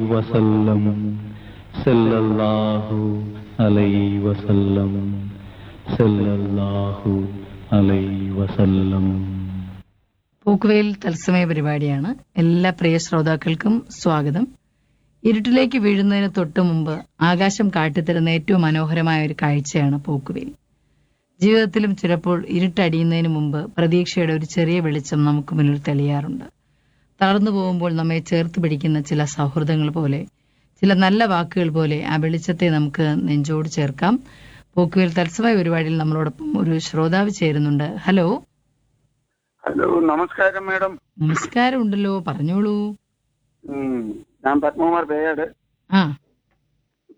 വസല്ലം സല്ലല്ലാഹു അലൈഹി വസല്ലം സല്ലല്ലാഹു അലൈഹി വസല്ലം പോക്കുവെയിൽ തത്സമയ പരിപാടിയാണ് എല്ലാ പ്രിയ ശ്രോതാക്കൾക്കും സ്വാഗതം ഇരുട്ടിലേക്ക് വീഴുന്നതിന് തൊട്ടു മുമ്പ് ആകാശം കാട്ടിത്തരുന്ന ഏറ്റവും മനോഹരമായ ഒരു കാഴ്ചയാണ് പോക്കുവെയിൽ ജീവിതത്തിലും ചിലപ്പോൾ ഇരുട്ടടിയുന്നതിന് മുമ്പ് പ്രതീക്ഷയുടെ ഒരു ചെറിയ വെളിച്ചം നമുക്ക് മുന്നിൽ തെളിയാറുണ്ട് തളർന്നു പോകുമ്പോൾ നമ്മെ ചേർത്ത് പിടിക്കുന്ന ചില സൗഹൃദങ്ങൾ പോലെ ചില നല്ല വാക്കുകൾ പോലെ ആ വെളിച്ചത്തെ നമുക്ക് നെഞ്ചോട് ചേർക്കാം പോക്കുവെയിൽ തത്സമയ പരിപാടിയിൽ നമ്മളോടൊപ്പം ഒരു ശ്രോതാവ് ചേരുന്നുണ്ട് ഹലോ ഹലോ നമസ്കാരം മാഡം നമസ്കാരം ഉണ്ടല്ലോ പറഞ്ഞോളൂ ഉം, ഞാൻ പത്മകുമാർ പേയാട് ആ